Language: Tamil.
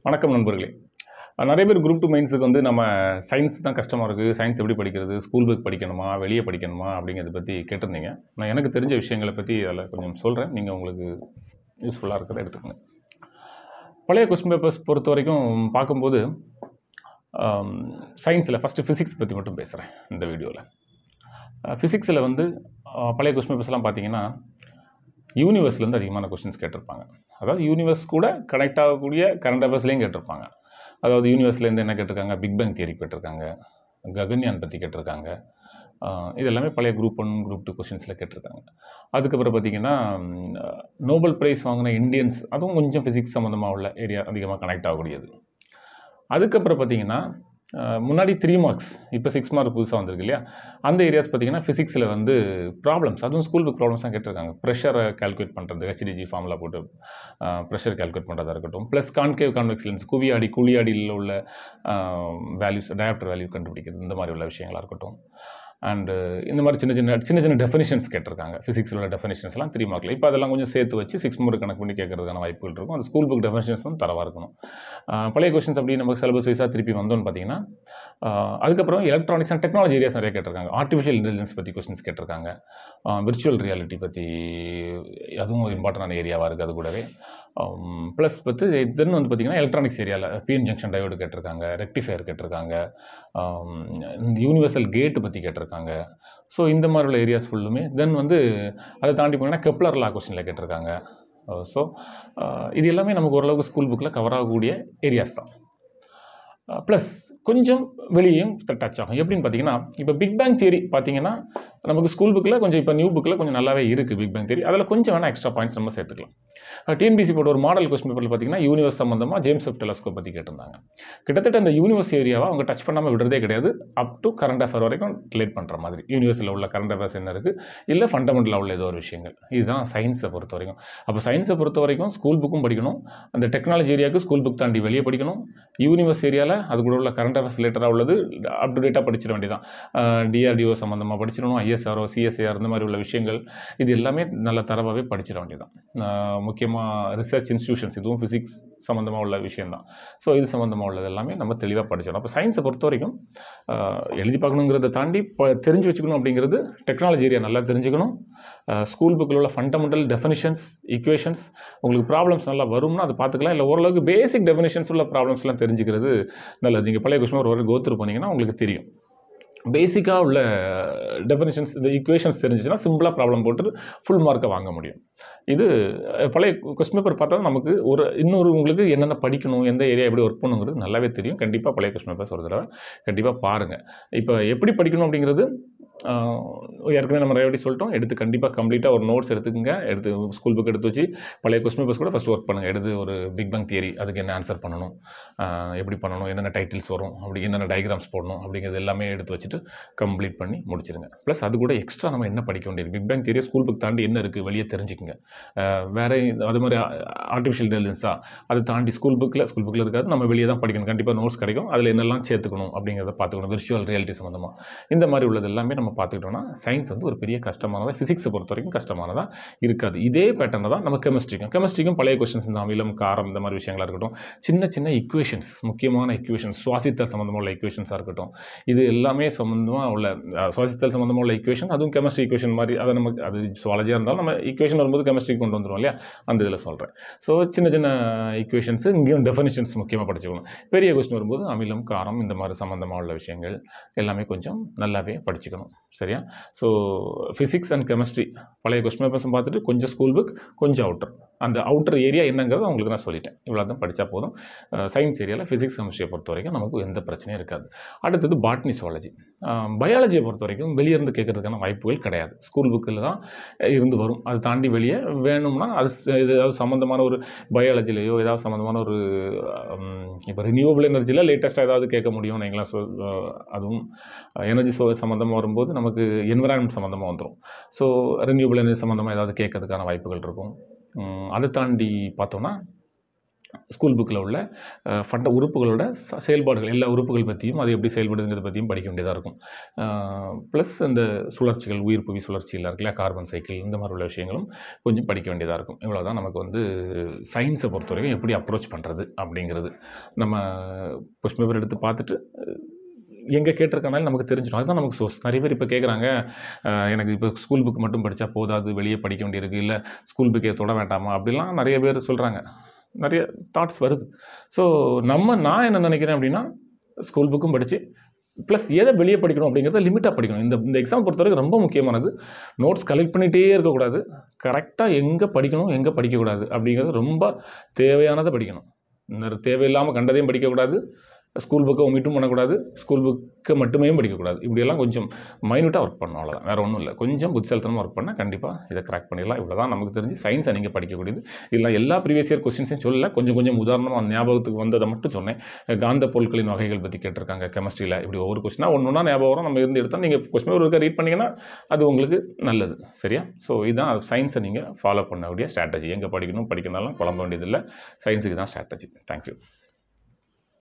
வணக்கம் நண்பர்களே அஹ் நிறைய பேர் குரூப் டூ மைன்ஸுக்கு வந்து நம்ம சயின்ஸ் தான் கஷ்டமாக இருக்குது சயின்ஸ் எப்படி படிக்கிறது ஸ்கூல் புக் படிக்கணுமா வெளியே படிக்கணுமா அப்படிங்கிறத பற்றி கேட்டிருந்தீங்க நான் எனக்கு தெரிஞ்ச விஷயங்களை பற்றி அதில் கொஞ்சம் சொல்கிறேன் நீங்கள் உங்களுக்கு யூஸ்ஃபுல்லாக இருக்கிறத எடுத்துக்கோங்க பழைய கொஸ்டின் பேப்பர்ஸ் பொறுத்த வரைக்கும் பார்க்கும்போது சயின்ஸில் ஃபஸ்ட்டு ஃபிசிக்ஸ் பற்றி மட்டும் பேசுகிறேன் இந்த வீடியோவில் ஃபிசிக்ஸில் வந்து அஹ், பழைய கொஸ்டின் பேப்பர்ஸ்லாம் பார்த்தீங்கன்னா யூனிவர்ஸ்லேருந்து அதிகமான கொஸ்டின்ஸ் கேட்டிருப்பாங்க அதாவது யூனிவர்ஸ் கூட கனெக்ட் ஆகக்கூடிய கரண்ட் அஃபேர்ஸ்லேயும் கேட்டிருப்பாங்க அதாவது யூனிவர்ஸ்லேருந்து என்ன கேட்டிருக்காங்க பிக் பேங் தியரி கேட்டிருக்காங்க ககன்யான் பற்றி கேட்டிருக்காங்க ஆஹ் இது எல்லாமே பழைய குரூப் ஒன் குரூப் டூ கொஷின்ஸில் கேட்டிருக்காங்க அதுக்கப்புறம் பார்த்தீங்கன்னா நோபல் ப்ரைஸ் வாங்கின இந்தியன்ஸ் அதுவும் கொஞ்சம் ஃபிசிக்ஸ் சம்மந்தமாக உள்ள ஏரியா அதிகமாக கனெக்ட் ஆகக்கூடியது அதுக்கப்புறம் பார்த்தீங்கன்னா ஆஹ் முன்னாடி த்ரீ மார்க்ஸ் இப்போ சிக்ஸ் மார்க் புதுசாக வந்திருக்கு இல்லையா அந்த ஏரியாஸ் பார்த்தீங்கன்னா ஃபிசிக்ஸில் வந்து ப்ராப்ளம்ஸ் அதுவும் ஸ்கூல் புக் ப்ராப்ளம்ஸ் தான் கேட்டிருக்காங்க ப்ரெஷரை கால்குலேட் பண்ணுறது ஹெச்டிஜி ஃபார்முலா போட்டு ப்ரெஷர் கால்குலேட் பண்ணுறதா இருக்கட்டும் ப்ளஸ் கான்கேவ் கான்வெக்ஸ் லென்ஸ் குவியாடி குழியாடியில் உள்ள வேல்யூஸ் டயாப்டர் வேல்யூ கண்டுபிடிக்கிறது இந்த மாதிரி உள்ள விஷயங்களாக இருக்கட்டும் அண்டு இந்த மாதிரி சின்ன சின்ன சின்ன சின்ன டெஃபினிஷன்ஸ் கேட்டிருக்காங்க ஃபிசிக்ஸில் உள்ள டெஃபினிஷன்ஸ்லாம் த்ரீ மார்க்கில் இப்போ அதெல்லாம் கொஞ்சம் சேர்த்து வச்சு சிக்ஸ் மார்க் கணக்கு பண்ணி கேட்கறதுக்கான வாய்ப்புகள் இருக்கும் அந்த ஸ்கூல் புக் டெஃபினிஷன்ஸ் வந்து தரவாக இருக்கணும் ஆஹ் பழைய கொஷின்ஸ் அப்படி நமக்கு சிலபஸ் வைஸாக திருப்பி வந்தோம்னு பார்த்தீங்கன்னா ஆஹ் அதுக்கப்புறம் எலக்ட்ரானிக்ஸ் அண்ட் டெக்னாலஜி ஏரியாஸ் நிறைய கேட்டிருக்காங்க ஆர்டிஃபிஷியல் இன்டெலிஜென்ஸ் பற்றி கொஸ்டின்ஸ் கேட்டிருக்காங்க விர்ச்சுவல் ரியாலிட்டி பற்றி அதுவும் ஒரு இம்பார்ட்டண்டான ஏரியாவாக இருக்குது அது கூடவே ப்ளஸ் பத்து தென் வந்து பார்த்திங்கன்னா எலக்ட்ரானிக்ஸ் ஏரியாவில் பிஎன் ஜங்ஷன் டயோடு கேட்டிருக்காங்க ரெக்டிஃபயர் கேட்டிருக்காங்க யூனிவர்சல் கேட்டு பற்றி கேட்டிருக்காங்க ஸோ இந்த மாதிரி உள்ள ஏரியாஸ் ஃபுல்லுமே தென் வந்து அதை தாண்டி போனீங்கன்னா கெப்லர் லா கொஸ்டினில் கேட்டிருக்காங்க ஸோ இது எல்லாமே நமக்கு ஓரளவுக்கு ஸ்கூல் புக்கில் கவர் ஆகக்கூடிய ஏரியாஸ் தான் ப்ளஸ் கொஞ்சம் வெளியும் டச் ஆகும் எப்படின்னு பார்த்தீங்கன்னா இப்போ பிக் பேங் தியரி பார்த்தீங்கன்னா நமக்கு ஸ்கூல் புக்கில் கொஞ்சம் இப்போ நியூ புக்கில் கொஞ்சம் நல்லாவே இருக்குது பிக் பேங் தியரி அதில் கொஞ்சம் வேணால் எக்ஸ்ட்ரா பாயிண்ட்ஸ் நம்ம சேர்த்துக்கலாம் டிஎன்பிசி போட்ட ஒரு மாடல் கொஸ்டின் பேப்பரில் பார்த்தீங்கன்னா யூனிவர்ஸ் சம்மந்தமாக ஜேம்ஸ் வெப் டெலஸ்கோப் பற்றி கேட்டிருந்தாங்க கிட்டத்தட்ட அந்த யூனிவர்ஸ் ஏரியாவை அவங்க டச் பண்ணாமல் விடுறதே கிடையாது அப் டு கரண்ட் அஃபேர் வரைக்கும் ரிலேட் பண்ணுற மாதிரி யூனிவர்ஸில் உள்ள கரண்ட் அஃபேர்ஸ் என்ன இருக்குது இல்லை ஃபண்டமெண்டலாக உள்ள ஏதோ ஒரு விஷயங்கள் இதுதான் சயின்ஸை பொறுத்த வரைக்கும் அப்போ சயின்ஸை பொறுத்த வரைக்கும் ஸ்கூல் புக்கும் படிக்கணும் அந்த டெக்னாலஜி ஏரியாவுக்கு ஸ்கூல் புக் தாண்டி வெளியே படிக்கணும் யூனிவர்ஸ் ஏரியாவில் அது கூட உள்ள கரண்ட் அஃபேர்ஸ் ரிலேட்டடாக உள்ளது அப் டு டேட்டாக படிச்சிட வேண்டியதான் டிஆர்டிஓ சம்மந்தமாக படிச்சிடணும் ஐஎஸ்ஆர்ஓ சிஎஸ்ஏஆர் இந்த மாதிரி உள்ள விஷயங்கள் இது எல்லாமே நல்ல தரவாகவே படிச்சிட வேண்டியதான் முக்கியமாக ரிசர்ச் இன்ஸ்டியூஷன்ஸ் இதுவும் ஃபிசிக்ஸ் சம்மந்தமாக உள்ள விஷயம்தான் ஸோ இது சம்மந்தமாக உள்ளது எல்லாமே நம்ம தெளிவாக படிச்சிடணும் அப்போ சயின்ஸை பொறுத்த வரைக்கும் ஆஹ், எழுதி பார்க்கணுங்கிறத தாண்டி ப தெரிஞ்சு வச்சுக்கணும் அப்படிங்கிறது டெக்னாலஜி ஏரியா நல்லா தெரிஞ்சுக்கணும் ஸ்கூல் புக்கில் உள்ள ஃபண்டமெண்டல் டெஃபினிஷன்ஸ் ஈக்குவேஷன்ஸ் உங்களுக்கு ப்ராப்ளம்ஸ் நல்லா வரும்னா அதை பார்த்துக்கலாம் இல்லை ஓரளவுக்கு பேசிக் டெஃபினிஷன்ஸ் உள்ள ப்ராப்ளம்ஸ்லாம் தெரிஞ்சுக்கிறது நல்லது நீங்கள் பழைய கொஸ்டின் ஒரு வாரம் கோத்ரூ போனீங்கன்னா உங்களுக்கு தெரியும் பேசிக்காக உள்ள டெஃபினிஷன்ஸ் இந்த ஈக்குவேஷன்ஸ் தெரிஞ்சிச்சுன்னா சிம்பிளாக ப்ராப்ளம் போட்டு ஃபுல் மார்க்கை வாங்க முடியும் இது அஹ், பழைய கொஸ்டின் பேப்பர் பார்த்தா நமக்கு ஒரு இன்னொரு உங்களுக்கு என்னென்ன படிக்கணும் எந்த ஏரியா எப்படி ஒர்க் பண்ணுங்கிறது நல்லாவே தெரியும் கண்டிப்பாக பழைய கொஸ்டின் பேப்பர்ஸ் ஒரு தடவை கண்டிப்பாக பாருங்கள் இப்போ எப்படி படிக்கணும் அப்படிங்கிறது ஆஹ், ஏற்கனவே நம்ம ரெடி சொல்லிட்டோம் எடுத்து கண்டிப்பாக கம்ப்ளீட்டாக ஒரு நோட்ஸ் எடுத்துக்கங்க எடுத்து ஸ்கூல் புக் எடுத்து வச்சு பழைய கொஸ்டின் பேப்பர்ஸ் கூட ஃபஸ்ட் ஒர்க் பண்ணுங்கள் எடுத்து ஒரு பிக் பேங் தியரி அதுக்கு என்ன ஆன்சர் பண்ணணும் ஆஹ், எப்படி பண்ணணும் என்னென்ன டைட்டில்ஸ் வரும் அப்படி என்னென்ன டயக்ராம்ஸ் போடணும் அப்படிங்கிறது எல்லாமே எடுத்து வச்சுட்டு கம்ப்ளீட் பண்ணி முடிச்சிருங்க ப்ளஸ் அது கூட எக்ஸ்ட்ரா நம்ம என்ன படிக்க வேண்டியது big bang theory school book தாண்டி என்ன இருக்குது வெளியே தெரிஞ்சுக்கங்க ஆஹ், வேற இந்த- அது மாதிரி ஆர்டிஃபிஷியல் இன்டெலிஜென்ஸா அதை தாண்டி ஸ்கூல் புக்கில் ஸ்கூல் புக்கில் இருக்காது நம்ம வெளியே தான் படிக்கணும் கண்டிப்பாக நோட்ஸ் கிடைக்கும் அதில் என்னெல்லாம் சேர்த்துக்கணும் அப்படிங்கிறத பார்த்துக்கணும் விர்ச்சுவல் ரியாலிட்டி சம்மந்தமாக இந்த மாதிரி உள்ளது எல்லாமே நம்ம பார்த்துக்கிட்டோம்னா சயின்ஸ் வந்து ஒரு பெரிய கஷ்டமானதாக ஃபிசிக்ஸை பொறுத்த வரைக்கும் கஷ்டமானதாக இருக்காது இதே பேட்டர்னை தான் நம்ம கெமிஸ்ட்ரிக்கும் கெமிஸ்ட்ரிக்கும் பழைய கொஸ்டின்ஸ் இந்த அமிலம் காரம் இந்த மாதிரி விஷயங்களா இருக்கட்டும் சின்ன சின்ன இக்குவேஷன்ஸ் முக்கியமான இக்குவேஷன்ஸ் சுவாசித்தல் சம்மந்தமாக உள்ள இக்குவேஷன்ஸாக இருக்கட்டும் இது எல்லாமே சம்மந்தமாக உள்ள அஹ், சுவாசித்தல் சம்மந்தமாக உள்ள இக்குவேஷன் அதுவும் கெமிஸ்ட்ரி இக்குவேஷன் மாதிரி அதை நமக்கு அது சுவாலஜியாக இருந்தாலும் நம்ம இக்குவேஷன் வரும்போது கெமிஸ்ட்ரி கொண்டு வந்துடும் இல்லையா அந்த இதில் சொல்கிறேன் ஸோ சின்ன சின்ன இக்குவேஷன்ஸ் இங்கேயும் டெஃபினிஷன்ஸ் முக்கியமாக படிச்சுக்கணும் பெரிய கொஸ்டின் வரும்போது அமிலம் காரம் இந்த மாதிரி சம்மந்தமாக உள்ள விஷயங்கள் எல்லாமே கொஞ்சம் நல்லாவே படிச்சுக்கணும் சரியா ஸோ ஃபிசிக்ஸ் அண்ட் கெமிஸ்ட்ரி பழைய கொஸ்டின் பேப்பர்ஸும் பார்த்துட்டு கொஞ்சம் ஸ்கூல் புக் கொஞ்சம் அவுட்டர் அந்த அவுட்டர் ஏரியா என்னங்கிறத உங்களுக்கு நான் சொல்லிட்டேன் இவ்வளோ தான் படித்தா போதும் சயின்ஸ் ஏரியாவில் ஃபிசிக்ஸ் கெமிஸ்ட்ரியை பொறுத்த வரைக்கும் நமக்கு எந்த பிரச்சனையும் இருக்காது அடுத்தது பாட்னி சுவாலஜி பயாலஜியை பொறுத்த வரைக்கும் வெளியிருந்து கேட்கறதுக்கான வாய்ப்புகள் கிடையாது ஸ்கூல் புக்கில் தான் இருந்து வரும் அது தாண்டி வெளியே வேணும்னா அது ச- இது ஏதாவது சம்மந்தமான ஒரு பயாலஜிலையோ ஏதாவது சம்மந்தமான ஒரு இப்போ ரினியூவபிள் எனர்ஜியில் லேட்டஸ்ட்டாக ஏதாவது கேட்க முடியும் நீங்களாம் சொல் அஹ் அதுவும் எனர்ஜி சோ சம்மந்தமாக வரும்போது நமக்கு என்விரான்மெண்ட் சம்மந்தமாக வந்துடும் ஸோ ரினியூவபிள் எனர்ஜி சம்மந்தமாக ஏதாவது கேட்கறதுக்கான வாய்ப்புகள் இருக்கும் உம், அதை தாண்டி பார்த்தோன்னா ஸ்கூல் புக்கில் உள்ள அஹ், ஃபண்ட உறுப்புகளோட ச- செயல்பாடுகள் எல்லா உறுப்புகள் பற்றியும் அது எப்படி செயல்படுதுங்கிறத பற்றியும் படிக்க வேண்டியதாக இருக்கும் ப்ளஸ் இந்த சுழற்சிகள் உயிர் புவி சுழற்சி எல்லாம் இருக்குல்ல கார்பன் சைக்கிள் இந்த மாதிரி உள்ள விஷயங்களும் கொஞ்சம் படிக்க வேண்டியதாக இருக்கும் இவ்வளோ தான் நமக்கு வந்து சயின்ஸை பொறுத்த வரைக்கும் எப்படி அப்ரோச் பண்ணுறது அப்படிங்கிறது நம்ம கொஸ்டின் பேப்பர் எடுத்து பார்த்துட்டு எங்கே கேட்டிருக்கனால நமக்கு தெரிஞ்சிடும் அதுதான் நமக்கு சோர்ஸ் நிறைய பேர் இப்போ கேட்குறாங்க எனக்கு இப்போ ஸ்கூல் புக் மட்டும் படித்தா போதாது வெளியே படிக்க வேண்டியிருக்கு இல்லை ஸ்கூல் புக்கே தொட வேண்டாமா அப்படிலாம் நிறைய பேர் சொல்கிறாங்க நிறைய தாட்ஸ் வருது ஸோ நம்ம நான் என்ன நினைக்கிறேன் அப்படின்னா ஸ்கூல் புக்கும் படித்து ப்ளஸ் எதை வெளியே படிக்கணும் அப்படிங்கிறத லிமிட்டாக படிக்கணும் இந்த இந்த எக்ஸாம் பொறுத்தவரைக்கும் ரொம்ப முக்கியமானது நோட்ஸ் கலெக்ட் பண்ணிகிட்டே இருக்கக்கூடாது கரெக்டாக எங்கே படிக்கணும் எங்கே படிக்கக்கூடாது அப்படிங்கிறது ரொம்ப தேவையானதை படிக்கணும் இந்த தேவையில்லாமல் கண்டதையும் படிக்கக்கூடாது ஸ்கூல் புக்கை ஒமிட்டும் பண்ணக்கூடாது ஸ்கூல் புக்கை மட்டுமே படிக்கக்கூடாது இப்படியெல்லாம் கொஞ்சம் மைனூட்டாக ஒர்க் பண்ணணும் அவ்வளோதான் வேறு ஒன்றும் இல்லை கொஞ்சம் புத்திசாலித்தனமாக ஒர்க் பண்ணால் கண்டிப்பாக இதை கிராக் பண்ணிடலாம் இவ்வளோ தான் நமக்கு தெரிஞ்சு சயின்ஸை நீங்கள் படிக்கக்கூடியது இல்லை எல்லா ப்ரீவியஸ் இயர் கொஸ்டின்ஸையும் சொல்லல கொஞ்சம் கொஞ்சம் உதாரணமாக ஞாபகத்துக்கு வந்ததை மட்டும் சொன்னேன் காந்த பொருட்களின் வகைகள் பற்றி கேட்டிருக்காங்க கெமிஸ்ட்ரியில் இப்படி ஒவ்வொரு கொஸ்டினாக ஒன்று ஒன்றா ஞாபகம் வரும் நம்ம இருந்து எடுத்தால் நீங்கள் கொஸ்டின் ஒரு ரீட் பண்ணிங்கன்னா அது உங்களுக்கு நல்லது சரியா ஸோ இதுதான் சயின்ஸை நீங்கள் ஃபாலோ பண்ணக்கூடிய ஸ்ட்ராட்டஜி எங்கே படிக்கணும் படிக்கணும்னாலும் குழம்ப வேண்டியதில்லை சயின்ஸுக்கு தான் ஸ்ட்ராட்டஜி தேங்க்யூ